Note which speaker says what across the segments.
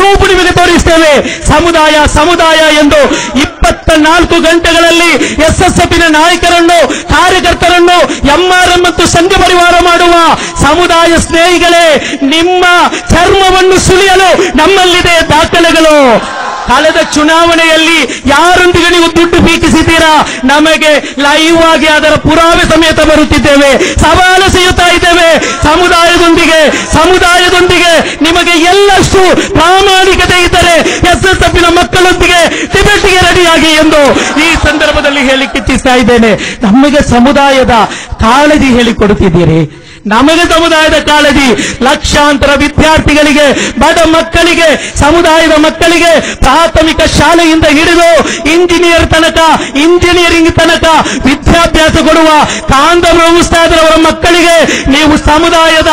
Speaker 1: proof ನಿಮಗೆ ತೋರಿಸ್ತೇವೆ ಸಮುದಾಯ ಸಮುದಾಯ ಎಂದು ಇಪ್ಪತ್ತ ನಾಲ್ಕು ಗಂಟೆಗಳಲ್ಲಿ ಎಸ್ಎಸ್ಎಫ್ನ ನಾಯಕರನ್ನು ಕಾರ್ಯಕರ್ತರನ್ನು ಎಂಆರ್ಎಂ ಮತ್ತು ಸಂಘ ಪರಿವಾರ ಮಾಡುವ ಸಮುದಾಯ ಸ್ನೇಹಿಗಳೇ ನಿಮ್ಮ ಚರ್ಮವನ್ನು ಸುಲಿಯಲು ನಮ್ಮಲ್ಲಿದೆ ದಾಖಲೆಗಳು ಕಳೆದ ಚುನಾವಣೆಯಲ್ಲಿ ಯಾರೊಂದಿಗೆ ನೀವು ದುಡ್ಡು ಬೀಕಿಸಿದ್ದೀರಾ ನಮಗೆ ಲೈವ್ ಆಗಿ ಅದರ ಪುರಾವೆ ಸಮೇತ ಬರುತ್ತಿದ್ದೇವೆ ಸವಾಲು ಸಿಗುತ್ತಾ ಇದ್ದೇವೆ ಸಮುದಾಯದೊಂದಿಗೆ ಸಮುದಾಯದೊಂದಿಗೆ ನಿಮಗೆ ಎಲ್ಲಷ್ಟು ಪ್ರಾಮಾಣಿಕತೆ ಇದ್ದರೆ ಎಸ್ ಎಸ್ ಎಫ್ನ ಮಕ್ಕಳೊಂದಿಗೆ ಡಿಬೇಟ್ಗೆ ರೆಡಿಯಾಗಿ ಎಂದು ಈ ಸಂದರ್ಭದಲ್ಲಿ ಹೇಳಿಕ್ಕೆ ಇಚ್ಛಿಸ್ತಾ ಇದ್ದೇನೆ ನಮಗೆ ಸಮುದಾಯದ ಕಾಳಜಿ ಹೇಳಿಕೊಡುತ್ತಿದ್ದೀರಿ ನಮಗೆ ಸಮುದಾಯದ ಕಾಳಜಿ ಲಕ್ಷಾಂತರ ವಿದ್ಯಾರ್ಥಿಗಳಿಗೆ ಬಡ ಮಕ್ಕಳಿಗೆ ಸಮುದಾಯದ ಮಕ್ಕಳಿಗೆ ಪ್ರಾಥಮಿಕ ಶಾಲೆಯಿಂದ ಹಿಡಿದು ಇಂಜಿನಿಯರ್ ತನಕ ಇಂಜಿನಿಯರಿಂಗ್ ತನಕ ವಿದ್ಯಾಭ್ಯಾಸ ಕೊಡುವ ಕಾಂದಬ್ರ ಉಸ್ತಾದರವರ ಮಕ್ಕಳಿಗೆ ನೀವು ಸಮುದಾಯದ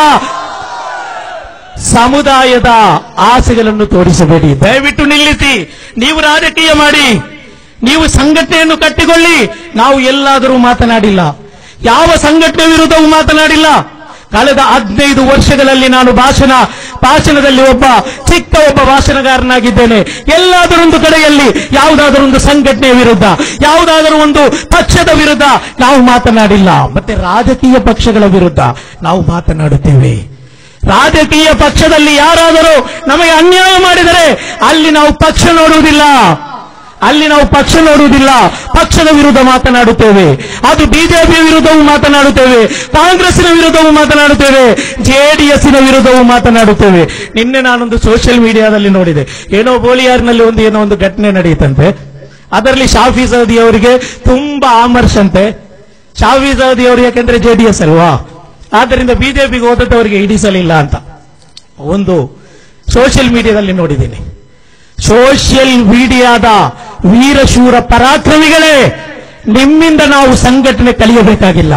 Speaker 1: ಸಮುದಾಯದ ಆಸೆಗಳನ್ನು ತೋರಿಸಬೇಡಿ ದಯವಿಟ್ಟು ನಿಲ್ಲಿಸಿ ನೀವು ರಾಜಕೀಯ ಮಾಡಿ ನೀವು ಸಂಘಟನೆಯನ್ನು ಕಟ್ಟಿಕೊಳ್ಳಿ ನಾವು ಎಲ್ಲಾದರೂ ಮಾತನಾಡಿಲ್ಲ ಯಾವ ಸಂಘಟನೆ ವಿರುದ್ಧವೂ ಮಾತನಾಡಿಲ್ಲ ಕಳೆದ ಹದಿನೈದು ವರ್ಷಗಳಲ್ಲಿ ನಾನು ಭಾಷಣ ಭಾಷಣದಲ್ಲಿ ಒಬ್ಬ ಚಿಕ್ಕ ಒಬ್ಬ ಭಾಷಣಗಾರನಾಗಿದ್ದೇನೆ ಎಲ್ಲಾದರೂ ಒಂದು ಕಡೆಯಲ್ಲಿ ಯಾವುದಾದರೂ ಒಂದು ಸಂಘಟನೆಯ ವಿರುದ್ಧ ಯಾವುದಾದರೂ ಒಂದು ಪಕ್ಷದ ವಿರುದ್ಧ ನಾವು ಮಾತನಾಡಿಲ್ಲ ಮತ್ತೆ ರಾಜಕೀಯ ಪಕ್ಷಗಳ ವಿರುದ್ಧ ನಾವು ಮಾತನಾಡುತ್ತೇವೆ ರಾಜಕೀಯ ಪಕ್ಷದಲ್ಲಿ ಯಾರಾದರೂ ನಮಗೆ ಅನ್ಯಾಯ ಮಾಡಿದರೆ ಅಲ್ಲಿ ನಾವು ಪಕ್ಷ ನೋಡುವುದಿಲ್ಲ ಅಲ್ಲಿ ನಾವು ಪಕ್ಷ ನೋಡುವುದಿಲ್ಲ ಪಕ್ಷದ ವಿರುದ್ಧ ಮಾತನಾಡುತ್ತೇವೆ ಅದು ಬಿಜೆಪಿಯ ವಿರುದ್ಧವೂ ಮಾತನಾಡುತ್ತೇವೆ ಕಾಂಗ್ರೆಸ್ಸಿನ ವಿರುದ್ಧವೂ ಮಾತನಾಡುತ್ತೇವೆ ಜೆಡಿಎಸ್ನ ವಿರುದ್ಧವೂ ಮಾತನಾಡುತ್ತೇವೆ ನಿನ್ನೆ ನಾನೊಂದು ಸೋಷಿಯಲ್ ಮೀಡಿಯಾದಲ್ಲಿ ನೋಡಿದೆ ಏನೋ ಬೋಲಿಯಾರ್ನಲ್ಲಿ ಒಂದು ಏನೋ ಒಂದು ಘಟನೆ ನಡೆಯಿತಂತೆ ಅದರಲ್ಲಿ ಶಾಫಿ ಸೌದಿ ಅವರಿಗೆ ತುಂಬಾ ಆಮರ್ಶಂತೆ ಶಾಫಿ ಸೌದಿ ಅವರು ಯಾಕೆಂದ್ರೆ ಜೆಡಿಎಸ್ ಅಲ್ವಾ ಆದ್ದರಿಂದ ಬಿಜೆಪಿಗೆ ಹೋದದ್ದವರಿಗೆ ಹಿಡಿಸಲಿಲ್ಲ ಅಂತ ಒಂದು ಸೋಷಿಯಲ್ ಮೀಡಿಯಾದಲ್ಲಿ ನೋಡಿದ್ದೀನಿ ಸೋಷಿಯಲ್ ಮೀಡಿಯಾದ ವೀರಶೂರ ಪರಾಕ್ರಮಿಗಳೇ ನಿಮ್ಮಿಂದ ನಾವು ಸಂಘಟನೆ ಕಲಿಯಬೇಕಾಗಿಲ್ಲ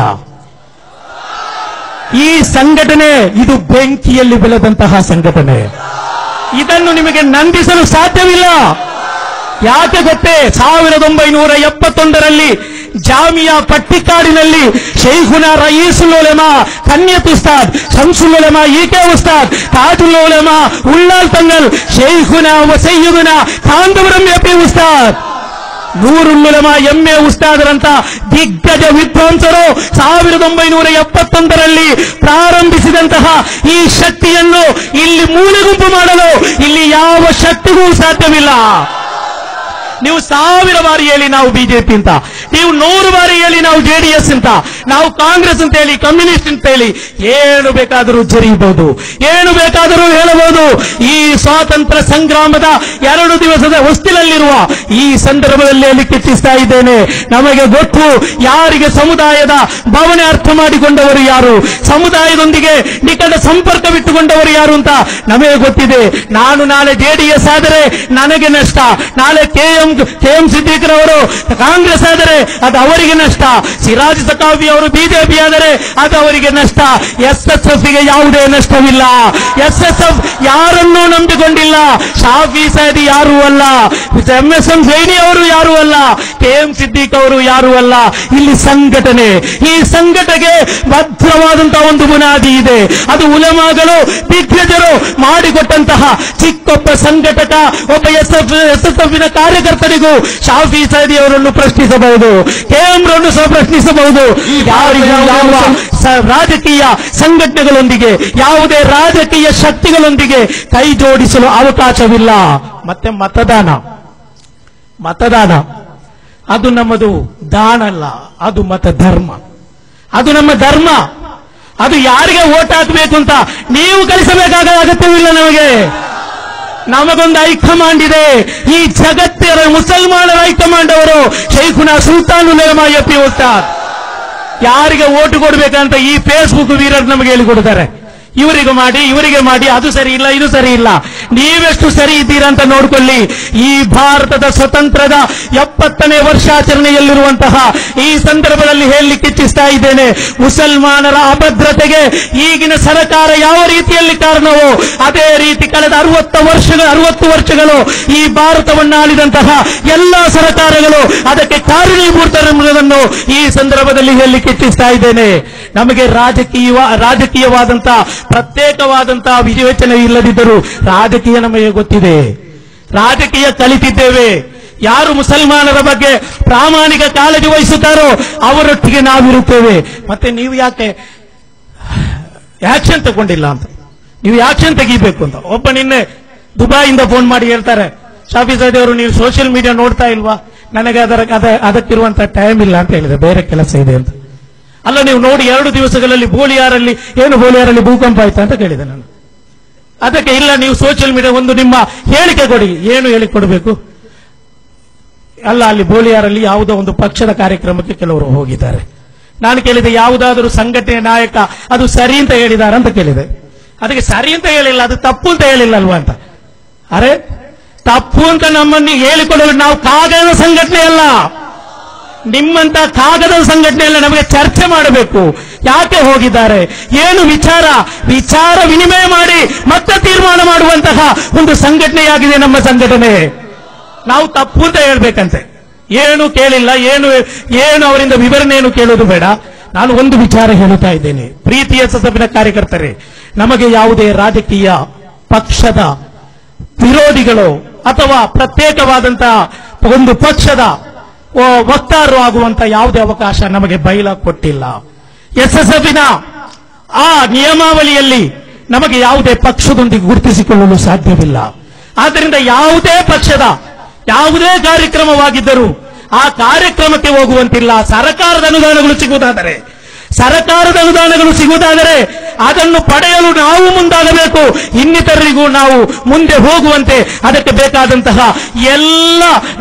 Speaker 1: ಈ ಸಂಘಟನೆ ಇದು ಬೆಂಕಿಯಲ್ಲಿ ಬೆಳೆದಂತಹ ಸಂಘಟನೆ ಇದನ್ನು ನಿಮಗೆ ನಂದಿಸಲು ಸಾಧ್ಯವಿಲ್ಲ ಯಾಕೆ ಗೊತ್ತೇ ಸಾವಿರದ ಒಂಬೈನೂರ ಎಪ್ಪತ್ತೊಂದರಲ್ಲಿ ಜಾಮಿಯಾ ಪಟ್ಟಿಕಾಡಿನಲ್ಲಿ ಶೈಖುನ ರಯೀಸುಲ್ ಉಲೆಮಾ ಕನ್ಯತ್ ಉಸ್ತಾದ್ ಶಂಸುಲ್ ಉಲೆಮಾ ಈಕೆ ಉಸ್ತಾದ್ ತಾಜುಲ್ ಉಲೆಮಾ ಉಳ್ಳಾಲ್ ತಂಗಲ್ ಶೈಖುನ ವಸಯ್ಯುನ ಕಾಂದವರಂ ಎಪಿ ಉಸ್ತಾದ್ ನೂರುಲ್ಲುಲಮ ಎಮ್ಮೆ ಉಸ್ತಾದರಂತ ದಿಗ್ಗಜ ವಿದ್ವಾಂಸರು ಸಾವಿರದ ಒಂಬೈನೂರ ಎಪ್ಪತ್ತೊಂದರಲ್ಲಿ ಪ್ರಾರಂಭಿಸಿದಂತಹ ಈ ಶಕ್ತಿಯನ್ನು ಇಲ್ಲಿ ಮೂಲೆಗುಂಪು ಮಾಡಲು ಇಲ್ಲಿ ಯಾವ ಶಕ್ತಿಗೂ ಸಾಧ್ಯವಿಲ್ಲ ನೀವು ಸಾವಿರ ಬಾರಿ ಹೇಳಿ ನಾವು ಬಿಜೆಪಿ ಅಂತ ನೀವು ನೂರು ಬಾರಿ ಹೇಳಿ ನಾವು ಜೆಡಿಎಸ್ ಅಂತ ನಾವು ಕಾಂಗ್ರೆಸ್ ಅಂತ ಹೇಳಿ ಕಮ್ಯುನಿಸ್ಟ್ ಅಂತ ಹೇಳಿ ಏನು ಬೇಕಾದರೂ ಜರಿಯಬಹುದು ಏನು ಬೇಕಾದರೂ ಹೇಳಬಹುದು ಈ ಸ್ವಾತಂತ್ರ್ಯ ಸಂಗ್ರಾಮದ ಎರಡು ದಿವಸದ ಹೊಸ್ತಿಲಲ್ಲಿರುವ ಈ ಸಂದರ್ಭದಲ್ಲಿ ಅಲ್ಲಿ ಕಿಚ್ಚಿಸ್ತಾ ಇದ್ದೇನೆ ನಮಗೆ ಗೊತ್ತು ಯಾರಿಗೆ ಸಮುದಾಯದ ಭಾವನೆ ಅರ್ಥ ಮಾಡಿಕೊಂಡವರು ಯಾರು ಸಮುದಾಯದೊಂದಿಗೆ ನಿಕಟ ಸಂಪರ್ಕವಿಟ್ಟುಕೊಂಡವರು ಯಾರು ಅಂತ ನಮಗೆ ಗೊತ್ತಿದೆ ನಾನು ನಾಳೆ ಜೆಡಿಎಸ್ ಆದರೆ ನನಗೆ ನಷ್ಟ ನಾಳೆ ಕೆಎಂ ಕೆಎಂ ಸಿದ್ದಿಕ್ರವರು ಕಾಂಗ್ರೆಸ್ ಆದರೆ ಅದು ಅವರಿಗೆ ನಷ್ಟ ಸಿರಾಜ್ ಸಕಾವಿ ಅವರು ಬಿಜೆಪಿ ಆದರೆ ಅದು ಅವರಿಗೆ ನಷ್ಟ ಎಸ್ ಎಸ್ ಎಫ್ ಗೆ ಯಾವುದೇ ನಷ್ಟವಿಲ್ಲ ಎಸ್ ಎಸ್ ಎಫ್ ಯಾರನ್ನೂ ನಂಬಿಕೊಂಡಿಲ್ಲ ಶಾಫಿ ಸೈದಿ ಯಾರೂ ಅಲ್ಲ ಎಂ ಎಸ್ ಎಂ ಸೈನಿ ಅವರು ಯಾರೂ ಅಲ್ಲ ಕೆ ಎಂ ಸಿದ್ದಿಕ್ ಅವರು ಯಾರೂ ಅಲ್ಲ ಇಲ್ಲಿ ಸಂಘಟನೆ ಈ ಸಂಘಟನೆಗೆ ಭದ್ರವಾದಂತಹ ಒಂದು ಬುನಾದಿ ಇದೆ ಅದು ಉಲಮಾಗಳು ದಿಗ್ಗಜರು ಮಾಡಿಕೊಟ್ಟಂತಹ ಚಿಕ್ಕೊಬ್ಬ ಸಂಘಟಕ ಒಬ್ಬ S F S S F ಕಾರ್ಯಕರ್ತರಿಗೂ ಶಾಫಿ ಸೈದಿ ಅವರನ್ನು ಪ್ರಶ್ನಿಸಬಹುದು ಕೇಂದ್ರವನ್ನು ಸಹ ಪ್ರಶ್ನಿಸಬಹುದು ಯಾರಿಗೂ ಯಾವ ಸ- ರಾಜಕೀಯ ಸಂಘಟನೆಗಳೊಂದಿಗೆ ಯಾವುದೇ ರಾಜಕೀಯ ಶಕ್ತಿಗಳೊಂದಿಗೆ ಕೈ ಜೋಡಿಸಲು ಅವಕಾಶವಿಲ್ಲ ಮತ್ತೆ ಮತದಾನ ಮತದಾನ ಅದು ನಮ್ಮದು ದಾನ ಅಲ್ಲ ಅದು ಮತ ಧರ್ಮ ಅದು ನಮ್ಮ ಧರ್ಮ ಅದು ಯಾರಿಗೆ ಓಟ್ ಹಾಕಬೇಕು ಅಂತ ನೀವು ಕಲಿಸಬೇಕಾದ ಅಗತ್ಯವಿಲ್ಲ ನಮಗೆ ನಮಗೊಂದು ಹೈಕಮಾಂಡ್ ಇದೆ ಈ ಜಗತ್ತಿನ ಮುಸಲ್ಮಾನರ ಹೈಕಮಾಂಡ್ ಅವರು ಶೈಖುನ ಸುಲ್ತಾನ್ ಉಲೇಮಾ ಎಪಿ ಉಸ್ತಾದ್ ಯಾರಿಗೆ ಓಟು ಕೊಡ್ಬೇಕಂತ ಈ ಫೇಸ್ಬುಕ್ ವೀರರು ನಮಗೆ ಹೇಳಿಕೊಡ್ತಾರೆ ಇವರಿಗೆ ಮಾಡಿ ಇವರಿಗೆ ಮಾಡಿ ಅದು ಸರಿ ಇಲ್ಲ ಇದು ಸರಿ ಇಲ್ಲ ನೀವೆಷ್ಟು ಸರಿ ಇದ್ದೀರಾ ಅಂತ ನೋಡ್ಕೊಳ್ಳಿ ಈ ಭಾರತದ ಸ್ವತಂತ್ರದ ಎಪ್ಪತ್ತನೇ ವರ್ಷಾಚರಣೆಯಲ್ಲಿರುವಂತಹ ಈ ಸಂದರ್ಭದಲ್ಲಿ ಹೇಳಲಿಕ್ಕೆ ಇಚ್ಛಿಸ್ತಾ ಇದ್ದೇನೆ ಮುಸಲ್ಮಾನರ ಅಭದ್ರತೆಗೆ ಈಗಿನ ಸರ್ಕಾರ ಯಾವ ರೀತಿಯಲ್ಲಿ ಕಾರಣವೋ ಅದೇ ರೀತಿ ಕಳೆದ ಅರವತ್ತು ವರ್ಷಗಳು ಅರವತ್ತು ವರ್ಷಗಳು ಈ ಭಾರತವನ್ನು ಆಳಿದಂತಹ ಎಲ್ಲಾ ಸರ್ಕಾರಗಳು ಅದಕ್ಕೆ ಕಾರಣೀಭೂತರೆಂಬುದನ್ನು ಈ ಸಂದರ್ಭದಲ್ಲಿ ಹೇಳಲಿಕ್ಕೆ ಇಚ್ಛಿಸ್ತಾ ಇದ್ದೇನೆ ನಮಗೆ ರಾಜಕೀಯ ರಾಜಕೀಯವಾದಂತಹ ಪ್ರತ್ಯೇಕವಾದಂತಹ ವಿವೇಚನೆ ಇಲ್ಲದಿದ್ದರೂ ರಾಜಕೀಯ ನಮಗೆ ಗೊತ್ತಿದೆ ರಾಜಕೀಯ ಕಲಿತಿದ್ದೇವೆ ಯಾರು ಮುಸಲ್ಮಾನರ ಬಗ್ಗೆ ಪ್ರಾಮಾಣಿಕ ಕಾಳಜಿ ವಹಿಸುತ್ತಾರೋ ಅವರೊಟ್ಟಿಗೆ ನಾವಿರುತ್ತೇವೆ ಮತ್ತೆ ನೀವು ಯಾಕೆ ಆಕ್ಷನ್ ತಗೊಂಡಿಲ್ಲ ಅಂತ ನೀವು ಆಕ್ಷನ್ ತೆಗಿಬೇಕು ಅಂತ ಒಬ್ಬ ನಿನ್ನೆ ದುಬಾಯಿಂದ ಫೋನ್ ಮಾಡಿ ಹೇಳ್ತಾರೆ ಶಾಫಿ ಅವರು ನೀವು ಸೋಷಿಯಲ್ ಮೀಡಿಯಾ ನೋಡ್ತಾ ಇಲ್ವಾ ನನಗೆ ಅದರ ಅದ- ಅದಕ್ಕಿರುವಂತ ಟೈಮ್ ಇಲ್ಲ ಅಂತ ಹೇಳಿದೆ ಬೇರೆ ಕೆಲಸ ಇದೆ ಅಂತ ಅಲ್ಲ ನೀವು ನೋಡಿ ಎರಡು ದಿವಸಗಳಲ್ಲಿ ಬೋಳಿಯಾರಲ್ಲಿ ಏನು ಬೋಳಿಯಾರಲ್ಲಿ ಭೂಕಂಪ ಆಯ್ತಾ ಅಂತ ಕೇಳಿದೆ ನಾನು ಅದಕ್ಕೆ ಇಲ್ಲ ನೀವು ಸೋಷಿಯಲ್ ಮೀಡಿಯಾ ಒಂದು ನಿಮ್ಮ ಹೇಳಿಕೆ ಕೊಡಿ ಏನು ಹೇಳಿ ಕೊಡಬೇಕು ಅಲ್ಲ ಅಲ್ಲಿ ಬೋಳಿಯಾರಲ್ಲಿ ಯಾವುದೋ ಒಂದು ಪಕ್ಷದ ಕಾರ್ಯಕ್ರಮಕ್ಕೆ ಕೆಲವರು ಹೋಗಿದ್ದಾರೆ ನಾನು ಕೇಳಿದೆ ಯಾವುದಾದರೂ ಸಂಘಟನೆ ನಾಯಕ ಅದು ಸರಿ ಅಂತ ಹೇಳಿದಾರ ಅಂತ ಕೇಳಿದೆ ಅದಕ್ಕೆ ಸರಿ ಅಂತ ಹೇಳಿಲ್ಲ ಅದು ತಪ್ಪು ಅಂತ ಹೇಳಿಲ್ಲ ಅಲ್ವಾ ಅಂತ ಅರೆ ತಪ್ಪು ಅಂತ ನಮ್ಮನ್ನು ಹೇಳಿಕೊಡಲು ನಾವು ಕಾಗದ ಸಂಘಟನೆ ಅಲ್ಲ ನಿಮ್ಮಂತ ಕಾಗದ ಸಂಘಟನೆಯಲ್ಲ ನಮಗೆ ಚರ್ಚೆ ಮಾಡಬೇಕು ಯಾಕೆ ಹೋಗಿದ್ದಾರೆ ಏನು ವಿಚಾರ ವಿಚಾರ ವಿನಿಮಯ ಮಾಡಿ ಮತ್ತೆ ತೀರ್ಮಾನ ಮಾಡುವಂತಹ ಒಂದು ಸಂಘಟನೆಯಾಗಿದೆ ನಮ್ಮ ಸಂಘಟನೆ ನಾವು ತಪ್ಪು ಅಂತ ಹೇಳ್ಬೇಕಂತೆ ಏನು ಕೇಳಿಲ್ಲ ಏನು ಏನು ಅವರಿಂದ ವಿವರಣೆಯನ್ನು ಕೇಳೋದು ಬೇಡ ನಾನು ಒಂದು ವಿಚಾರ ಹೇಳುತ್ತಾ ಇದ್ದೇನೆ ಪ್ರೀತಿಯ ಸಸಬಿನ ಕಾರ್ಯಕರ್ತರೇ ನಮಗೆ ಯಾವುದೇ ರಾಜಕೀಯ ಪಕ್ಷದ ವಿರೋಧಿಗಳು ಅಥವಾ ಪ್ರತ್ಯೇಕವಾದಂತಹ ಒಂದು ಪಕ್ಷದ ಓ, ವಕ್ತಾರರು ಆಗುವಂತ ಯಾವುದೇ ಅವಕಾಶ ನಮಗೆ ಬೈಲ ಕೊಟ್ಟಿಲ್ಲ ಎಸ್ ಎಸ್ ಎಫಿನ ಆ ನಿಯಮಾವಳಿಯಲ್ಲಿ ನಮಗೆ ಯಾವುದೇ ಪಕ್ಷದೊಂದಿಗೆ ಗುರುತಿಸಿಕೊಳ್ಳಲು ಸಾಧ್ಯವಿಲ್ಲ ಆದ್ದರಿಂದ ಯಾವುದೇ ಪಕ್ಷದ ಯಾವುದೇ ಕಾರ್ಯಕ್ರಮವಾಗಿದ್ದರೂ ಆ ಕಾರ್ಯಕ್ರಮಕ್ಕೆ ಹೋಗುವಂತಿಲ್ಲ ಸರ್ಕಾರದ ಅನುದಾನಗಳು ಸಿಗುವುದಾದರೆ ಸರ್ಕಾರದ ಅನುದಾನಗಳು ಸಿಗುವುದಾದರೆ ಅದನ್ನು ಪಡೆಯಲು ನಾವು ಮುಂದಾಗಬೇಕು ಇನ್ನಿತರರಿಗೂ ನಾವು ಮುಂದೆ ಹೋಗುವಂತೆ ಅದಕ್ಕೆ ಬೇಕಾದಂತಹ ಎಲ್ಲ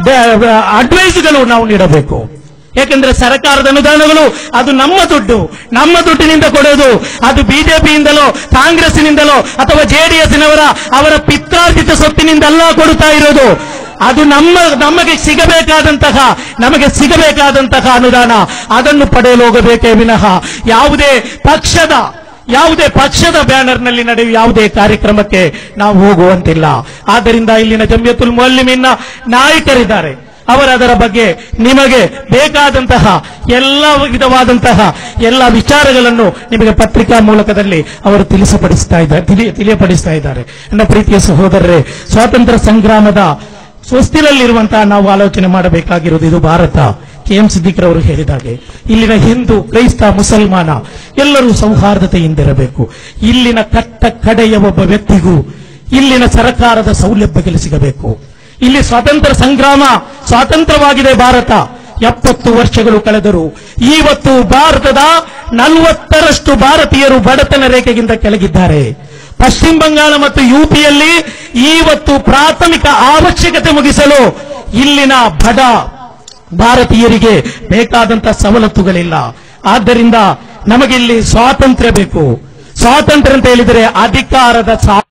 Speaker 1: ಅಡ್ವೈಸ್ಗಳು ನಾವು ನೀಡಬೇಕು ಯಾಕೆಂದ್ರೆ ಸರ್ಕಾರದ ಅನುದಾನಗಳು ಅದು ನಮ್ಮ ದುಡ್ಡು ನಮ್ಮ ದುಡ್ಡಿನಿಂದ ಕೊಡೋದು ಅದು ಬಿಜೆಪಿಯಿಂದಲೋ ಕಾಂಗ್ರೆಸ್ನಿಂದಲೋ ಅಥವಾ ಜೆಡಿಎಸ್ನವರ ಅವರ ಪಿತ್ರಾರ್ಜಿತ ಸೊತ್ತಿನಿಂದಲ್ಲ ಕೊಡುತ್ತಾ ಇರೋದು ಅದು ನಮ್ಮ ನಮಗೆ ಸಿಗಬೇಕಾದಂತಹ ನಮಗೆ ಸಿಗಬೇಕಾದಂತಹ ಅನುದಾನ ಅದನ್ನು ಪಡೆಯಲು ಹೋಗಬೇಕೇ ವಿನಃ ಯಾವುದೇ ಪಕ್ಷದ ಯಾವುದೇ ಪಕ್ಷದ ಬ್ಯಾನರ್ನಲ್ಲಿ ನಡೆಯುವ ಯಾವುದೇ ಕಾರ್ಯಕ್ರಮಕ್ಕೆ ನಾವು ಹೋಗುವಂತಿಲ್ಲ ಆದ್ದರಿಂದ ಇಲ್ಲಿನ ಜಮಿಯತುಲ್ ಮುಲ್ಲಿಮಿನ್ನ ನಾಯಕರಿದ್ದಾರೆ ಅವರ ಅದರ ಬಗ್ಗೆ ನಿಮಗೆ ಬೇಕಾದಂತಹ ಎಲ್ಲ ವಿಧವಾದಂತಹ ಎಲ್ಲ ವಿಚಾರಗಳನ್ನು ನಿಮಗೆ ಪತ್ರಿಕಾ ಮೂಲಕದಲ್ಲಿ ಅವರು ತಿಳಿಸಪಡಿಸ್ತಾ ಇದ್ದಾರೆ ತಿಳಿ- ತಿಳಿಯಪಡಿಸ್ತಾ ಇದ್ದಾರೆ ನನ್ನ ಪ್ರೀತಿಯ ಸಹೋದರರೇ ಸ್ವಾತಂತ್ರ್ಯ ಸಂಗ್ರಾಮದ ಸ್ವಸ್ತಿಲಲ್ಲಿರುವಂತಹ ನಾವು ಆಲೋಚನೆ ಮಾಡಬೇಕಾಗಿರುವುದು ಇದು ಭಾರತ ಕೆ ಎಂ ಸಿದ್ದಿಕ್ರವರು ಹೇಳಿದಾಗೆ ಇಲ್ಲಿನ ಹಿಂದೂ ಕ್ರೈಸ್ತ ಮುಸಲ್ಮಾನ ಎಲ್ಲರೂ ಸೌಹಾರ್ದತೆಯಿಂದಿರಬೇಕು ಇಲ್ಲಿನ ಕಟ್ಟ ಕಡೆಯ ಒಬ್ಬ ವ್ಯಕ್ತಿಗೂ ಇಲ್ಲಿನ ಸರ್ಕಾರದ ಸೌಲಭ್ಯಗಳು ಸಿಗಬೇಕು ಇಲ್ಲಿ ಸ್ವಾತಂತ್ರ್ಯ ಸಂಗ್ರಾಮ ಸ್ವಾತಂತ್ರ್ಯವಾಗಿದೆ ಭಾರತ ಎಪ್ಪತ್ತು ವರ್ಷಗಳು ಕಳೆದರು ಇವತ್ತು ಭಾರತದ ನಲವತ್ತರಷ್ಟು ಭಾರತೀಯರು ಬಡತನ ರೇಖೆಗಿಂತ ಕೆಳಗಿದ್ದಾರೆ ಪಶ್ಚಿಮ ಬಂಗಾಳ ಮತ್ತು ಯುಪಿಯಲ್ಲಿ ಇವತ್ತು ಪ್ರಾಥಮಿಕ ಅವಶ್ಯಕತೆ ಮುಗಿಸಲು ಇಲ್ಲಿನ ಬಡ ಭಾರತೀಯರಿಗೆ ಬೇಕಾದಂತ ಸವಲತ್ತುಗಳಿಲ್ಲ ಆದ್ದರಿಂದ ನಮಗಿಲ್ಲಿ ಸ್ವಾತಂತ್ರ್ಯ ಬೇಕು ಸ್ವಾತಂತ್ರ್ಯ ಅಂತ ಹೇಳಿದರೆ ಅಧಿಕಾರದ ಸಾ